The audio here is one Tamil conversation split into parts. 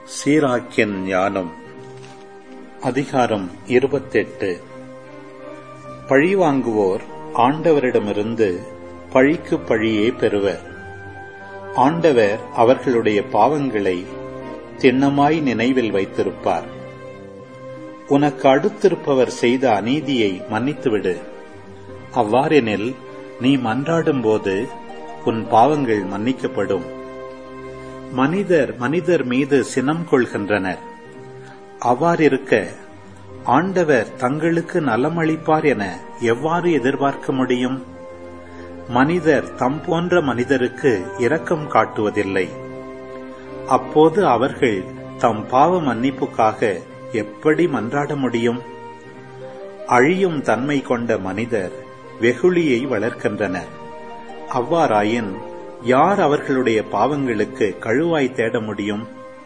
சீராக்கியன் ஞானம் அதிகாரம் இருபத்தெட்டு பழிவாங்குவோர் ஆண்டவரிடமிருந்து பழிக்கு பழியே பெறுவர் ஆண்டவர் அவர்களுடைய பாவங்களை திண்ணமாய் நினைவில் வைத்திருப்பார் உனக்கு அடுத்திருப்பவர் செய்த அநீதியை மன்னித்துவிடு அவ்வாறெனில் நீ மன்றாடும்போது உன் பாவங்கள் மன்னிக்கப்படும் மனிதர் மனிதர் மீது சினம் கொள்கின்றனர் அவ்வாறிருக்க ஆண்டவர் தங்களுக்கு நலமளிப்பார் என எவ்வாறு எதிர்பார்க்க முடியும் மனிதர் தம் போன்ற மனிதருக்கு இரக்கம் காட்டுவதில்லை அப்போது அவர்கள் தம் பாவ மன்னிப்புக்காக எப்படி மன்றாட முடியும் அழியும் தன்மை கொண்ட மனிதர் வெகுளியை வளர்க்கின்றனர் அவ்வாறாயின் யார் அவர்களுடைய பாவங்களுக்கு கழுவாய் தேட முடியும்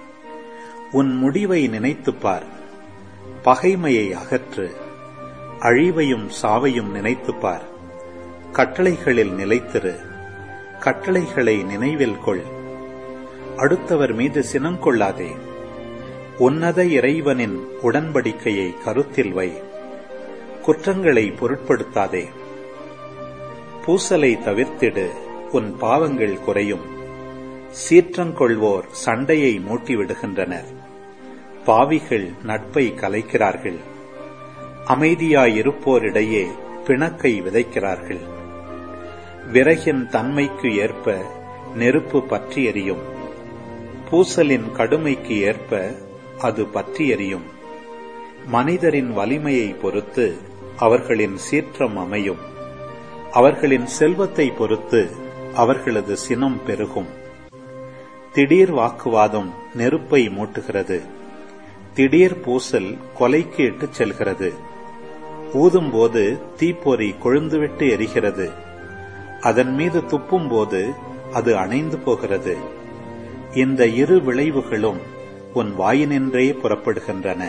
உன் முடிவை நினைத்துப் பார் பகைமையை அகற்று அழிவையும் சாவையும் நினைத்துப் பார் கட்டளைகளில் நிலைத்திரு கட்டளைகளை நினைவில் கொள் அடுத்தவர் மீது சினம் கொள்ளாதே உன்னத இறைவனின் உடன்படிக்கையை கருத்தில் வை குற்றங்களை பொருட்படுத்தாதே பூசலை தவிர்த்திடு உன் பாவங்கள் குறையும் சீற்றங்கொள்வோர் சண்டையை மூட்டிவிடுகின்றனர் பாவிகள் நட்பை கலைக்கிறார்கள் அமைதியாயிருப்போரிடையே பிணக்கை விதைக்கிறார்கள் விறகின் தன்மைக்கு ஏற்ப நெருப்பு பற்றி எரியும் பூசலின் கடுமைக்கு ஏற்ப அது பற்றி எரியும் மனிதரின் வலிமையை பொறுத்து அவர்களின் சீற்றம் அமையும் அவர்களின் செல்வத்தை பொறுத்து அவர்களது சினம் பெருகும் திடீர் வாக்குவாதம் நெருப்பை மூட்டுகிறது திடீர் பூசல் கொலைக்கு இட்டுச் செல்கிறது ஊதும்போது தீப்பொறி கொழுந்துவிட்டு எரிகிறது அதன் மீது துப்பும்போது அது அணைந்து போகிறது இந்த இரு விளைவுகளும் உன் வாயினின்றே புறப்படுகின்றன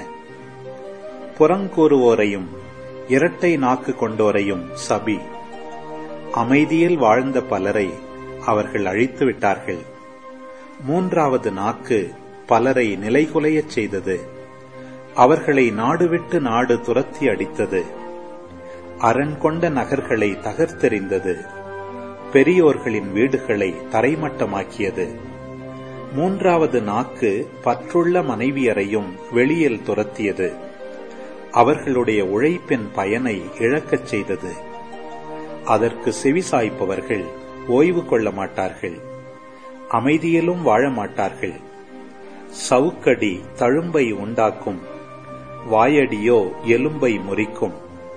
புறங்கூறுவோரையும் இரட்டை நாக்கு கொண்டோரையும் சபி அமைதியில் வாழ்ந்த பலரை அவர்கள் அழித்து விட்டார்கள் மூன்றாவது நாக்கு பலரை நிலைகுலையச் செய்தது அவர்களை நாடு விட்டு நாடு துரத்தி அடித்தது அரண் கொண்ட நகர்களை தகர்த்தெறிந்தது பெரியோர்களின் வீடுகளை தரைமட்டமாக்கியது மூன்றாவது நாக்கு பற்றுள்ள மனைவியரையும் வெளியில் துரத்தியது அவர்களுடைய உழைப்பின் பயனை இழக்கச் செய்தது அதற்கு செவிசாய்ப்பவர்கள் ஓய்வு கொள்ள மாட்டார்கள் அமைதியிலும் வாழ மாட்டார்கள் சவுக்கடி தழும்பை உண்டாக்கும் வாயடியோ எலும்பை முறிக்கும்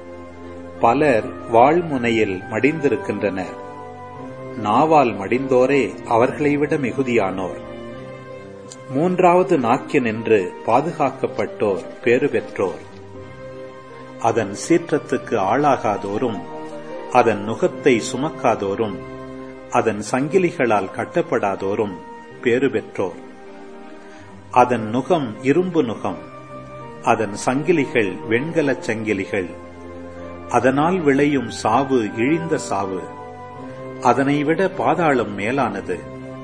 பலர் வாழ்முனையில் மடிந்திருக்கின்றனர் நாவால் மடிந்தோரே அவர்களை விட மிகுதியானோர் மூன்றாவது நாக்கினின்று பாதுகாக்கப்பட்டோர் பேறு பெற்றோர் அதன் சீற்றத்துக்கு ஆளாகாதோரும் அதன் நுகத்தை சுமக்காதோரும் அதன் சங்கிலிகளால் கட்டப்படாதோரும் பேறு பெற்றோர் அதன் நுகம் இரும்பு நுகம் அதன் சங்கிலிகள் வெண்கலச் சங்கிலிகள் அதனால் விளையும் சாவு இழிந்த சாவு அதனை விட பாதாளம் மேலானது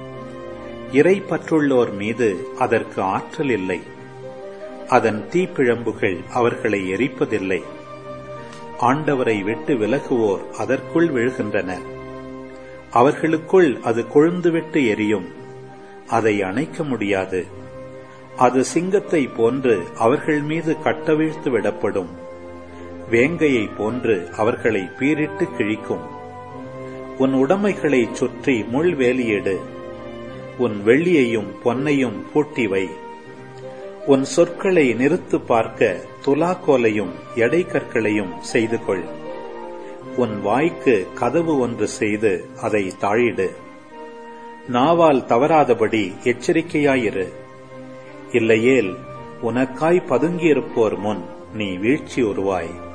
இறை பற்றுள்ளோர் மீது அதற்கு ஆற்றல் இல்லை அதன் தீப்பிழம்புகள் அவர்களை எரிப்பதில்லை ஆண்டவரை விட்டு விலகுவோர் அதற்குள் விழுகின்றனர் அவர்களுக்குள் அது கொழுந்துவிட்டு எரியும் அதை அணைக்க முடியாது அது சிங்கத்தை போன்று அவர்கள் மீது கட்டவிழ்த்து விடப்படும் வேங்கையை போன்று அவர்களை பீரிட்டு கிழிக்கும் உன் உடைமைகளை சுற்றி முள்வேலியிடு உன் வெள்ளியையும் பொன்னையும் பூட்டி வை உன் சொற்களை நிறுத்து பார்க்க துலாக்கோலையும் எடை கற்களையும் செய்து கொள் உன் வாய்க்கு கதவு ஒன்று செய்து அதை தாழிடு நாவால் தவறாதபடி எச்சரிக்கையாயிரு இல்லையேல் உனக்காய் பதுங்கியிருப்போர் முன் நீ வீழ்ச்சி உருவாய்